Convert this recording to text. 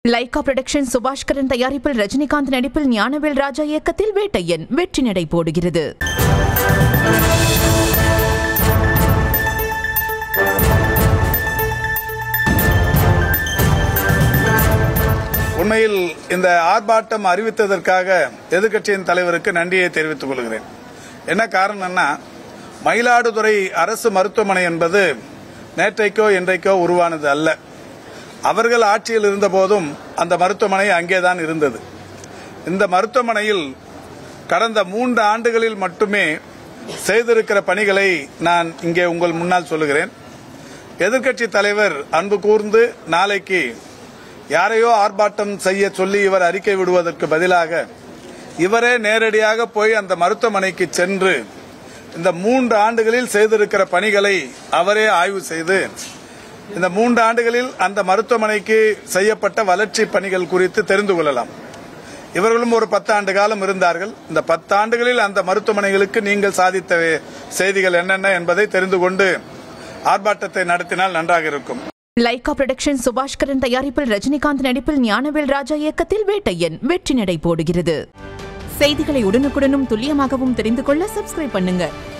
Lyca production Subaskaran தயாரிப்பில் ரஜினிகாந்த் நடிப்பில் ஞானவேல் ராஜா இயக்கத்தில் வேட்டையன் வெற்றி நடை போடுகிறது உண்மையில் இந்த ஆர்ப்பாட்டம் அறிவித்ததற்காக எதிர்க்கட்சியின் தலைவருக்கு நன்றியை தெரிவித்துக் கொள்கிறேன் என்ன காரணம்னா மயிலாடுதுறை அரசு மருத்துவமனை என்பது நேற்றைக்கோ இன்றைக்கோ உருவானது அல்ல அவர்கள் ஆட்சியில் இருந்தபோதும் அந்த மருத்துவமனை அங்கேதான் இருந்தது இந்த மருத்துவமனையில் கடந்த மூன்று ஆண்டுகளில் மட்டுமே செய்திருக்கிற பணிகளை நான் இங்கே உங்கள் முன்னால் சொல்லுகிறேன் எதிர்க்கட்சி தலைவர் அன்பு கூர்ந்து நாளைக்கு யாரையோ ஆர்ப்பாட்டம் செய்ய சொல்லி இவர் அறிக்கை விடுவதற்கு பதிலாக இவரே நேரடியாக போய் அந்த மருத்துவமனைக்கு சென்று இந்த மூன்று ஆண்டுகளில் செய்திருக்கிற பணிகளை அவரே ஆய்வு செய்து இந்த மூன்று ஆண்டுகளில் அந்த மருத்துவமனைக்கு செய்யப்பட்ட வளர்ச்சி பணிகள் குறித்து தெரிந்து கொள்ளலாம் இவர்களும் ஒரு பத்தாண்டு காலம் இருந்தார்கள் இந்த பத்தாண்டுகளில் அந்த மருத்துவமனைகளுக்கு நீங்கள் சாதித்த செய்திகள் என்னென்ன என்பதை தெரிந்து கொண்டு ஆர்ப்பாட்டத்தை நடத்தினால் நன்றாக இருக்கும் லைகா புரொடக்ஷன் சுபாஷ்கரன் தயாரிப்பில் ரஜினிகாந்த் நடிப்பில் ஞானவேல் ராஜா இயக்கத்தில் வேட்டையன் வெற்றி நடை போடுகிறது செய்திகளை உடனுக்குடனும் துல்லியமாகவும் தெரிந்து கொள்ள சப்ஸ்கிரைப் பண்ணுங்க